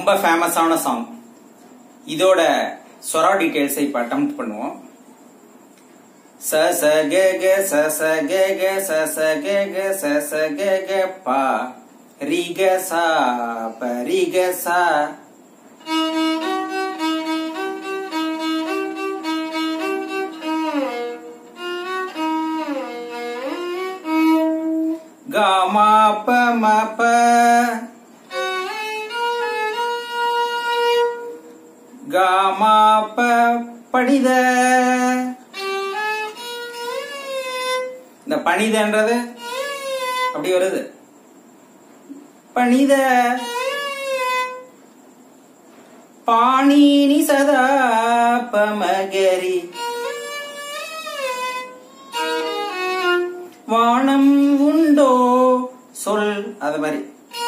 ரொம்ப ஃபேமஸான சாங் இதோட சொரா டீடைல்ஸை இப்ப அட்டம் பண்ணுவோம் ச ச கே கே ச ச கே கே ச ச கே கே ச ச கே கே பா ரி க சா ப ரி க சா க மா ப ம ப க மா ப படித இந்த பணிதன்றது அப்படி வருது பணித பாணினி சதா பமகரி வானம் உண்டோ சொல் அது மாதிரி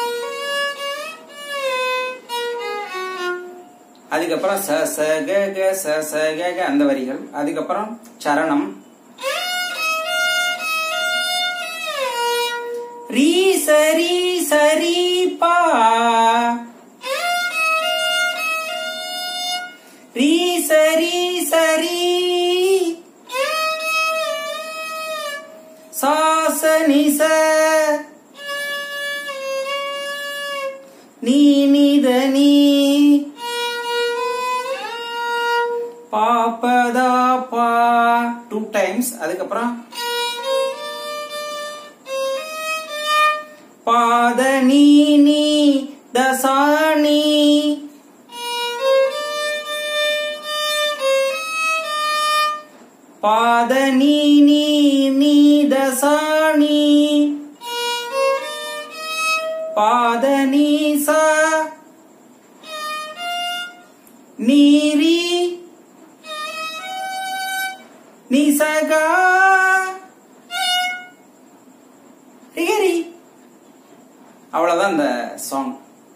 அதுக்கப்புறம் ச ச க க ச ச க க அந்த வரிகள் அதுக்கப்புறம் சரணம் ரீ சரி சரி பா ரீ சரி சரி சாசனி ச நீ நித நீ பாப்பதா பா டூ டைம்ஸ் அதுக்கப்புறம் பாத நீ நீ தசானி பாத நீ நீ நீ தசானி பாத நீ சா நீரி நிசகா ரிகரி அவ்வளவுதான் இந்த சாங்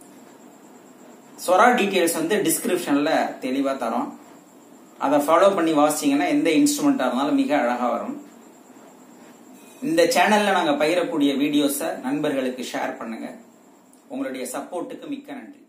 சொரா டீடைல்ஸ் வந்து டிஸ்கிரிப்ஷன்ல தெளிவா தரோம் அதை ஃபாலோ பண்ணி வாசிச்சீங்கன்னா எந்த இன்ஸ்ட்ருமெண்டா இருந்தாலும் மிக அழகா வரும் இந்த சேனல்ல நாங்க பகிரக்கூடிய வீடியோஸை நண்பர்களுக்கு ஷேர் பண்ணுங்க உங்களுடைய சப்போர்ட்டுக்கு மிக்க நன்றி